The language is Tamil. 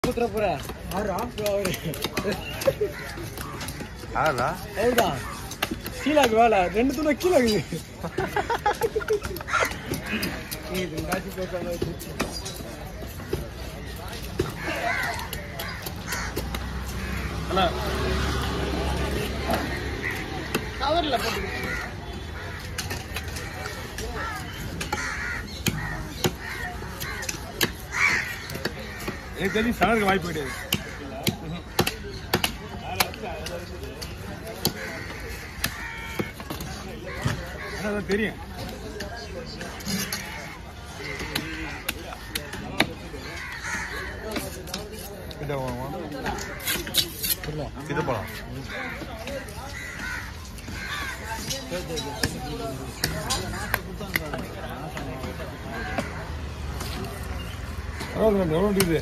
ஊத்துற போற ஆறா அவரு ஆளா அவர்தான் கீழாக்கு வேலை ரெண்டு துணை கீழே இருக்குது இது காட்சி போக்காம அண்ணா கவர்ல போட்டு எனக்கு தெரிஞ்சு சனருக்கு வாய்ப்பு கிடையாது ஆனா அதான் தெரியும் கிட்ட வாங்க. இது போலாம் எவ்வளோ எவ்வளோ இருக்குது